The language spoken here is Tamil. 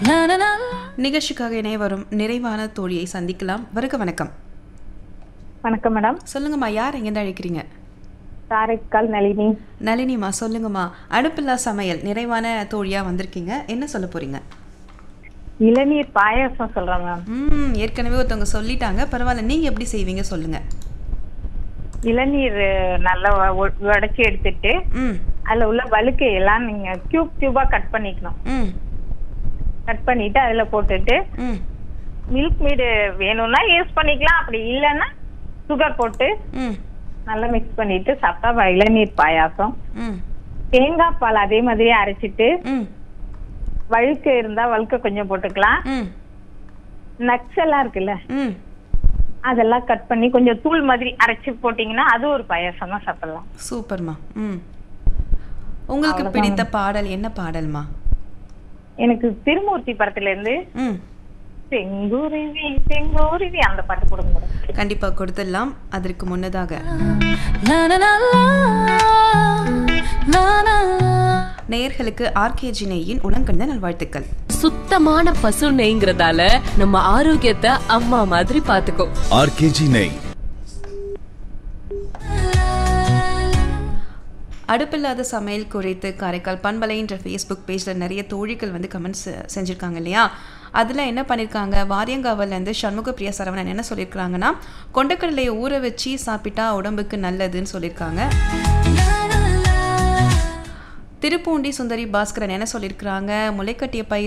நிகழ்ச்சிக்காக இணைய வரும் நிறைவான தோழியை சந்திக்கலாம் வருக வணக்கம் வணக்கம் மேடம் சொல்லுங்கம்மா யார் எங்கேருந்து அழைக்கிறீங்க காரைக்கால் நளினி நளினிம்மா சொல்லுங்கம்மா அடுப்பில்லா சமையல் நிறைவான தோழியா வந்திருக்கீங்க என்ன சொல்ல போறீங்க இளநீர் பாயாசம் சொல்றேன் மேம் ம் ஏற்கனவே ஒருத்தவங்க சொல்லிட்டாங்க பரவாயில்ல நீங்க எப்படி செய்வீங்க சொல்லுங்க இளநீர் நல்லா வ- உ- உடைச்சு எடுத்துட்டு ம் அதுல உள்ள வழுக்கை எல்லாம் நீங்க கியூப் கியூபா கட் பண்ணிக்கணும் ம் கட் பண்ணிட்டு அதுல போட்டுட்டு ம் மில்க் மீடு வேணும்னா யூஸ் பண்ணிக்கலாம் அப்படி இல்லைன்னா சுகர் போட்டு ம் நல்லா மிக்ஸ் பண்ணிட்டு சாப்பிட்டா வ- இளநீர் பாயாசம் ம் தேங்காய் பால் அதே மாதிரியே அரைச்சிட்டு ம் வழுக்க இருந்தா வழுக்க கொஞ்சம் போட்டுக்கலாம் ம் நட்ஸ் எல்லாம் இருக்குல்ல ம் அதெல்லாம் கட் பண்ணி கொஞ்சம் தூள் மாதிரி அரைச்சு போட்டீங்கன்னா அது ஒரு பாயாசமா சாப்பிடலாம் சூப்பர்மா ம் உங்களுக்கு அவ்வளவுதான். பிடித்த பாடல் என்ன பாடல்மா எனக்கு திருமூர்த்தி படத்துல இருந்து ம் செங்குருவி செங்குருவி அந்த பாட்டு கொடுங்க மேடம் கண்டிப்பா கொடுத்துடலாம் அதற்கு முன்னதாக நேயர்களுக்கு ஆர்கேஜி நெய்யின் உடன்கண்ட நல்வாழ்த்துக்கள் சுத்தமான பசு நெய்ங்கிறதால நம்ம ஆரோக்கியத்தை அம்மா மாதிரி பாத்துக்கோ ஆர்கேஜி நெய் அடுப்பில்லாத சமையல் குறித்து காரைக்கால் பண்பலைன்ற ஃபேஸ்புக் பேஜில் நிறைய தோழிகள் வந்து கமெண்ட்ஸ் செஞ்சுருக்காங்க இல்லையா அதில் என்ன பண்ணியிருக்காங்க வாரியங்காவல்லேருந்து சண்முக பிரியா சரவணன் என்ன சொல்லியிருக்காங்கன்னா கொண்டக்கடலையை ஊற வச்சு சாப்பிட்டா உடம்புக்கு நல்லதுன்னு சொல்லியிருக்காங்க திருப்பூண்டி சுந்தரி பாஸ்கரன் என்ன சொல்லியிருக்கிறாங்க முளைக்கட்டிய பயிர்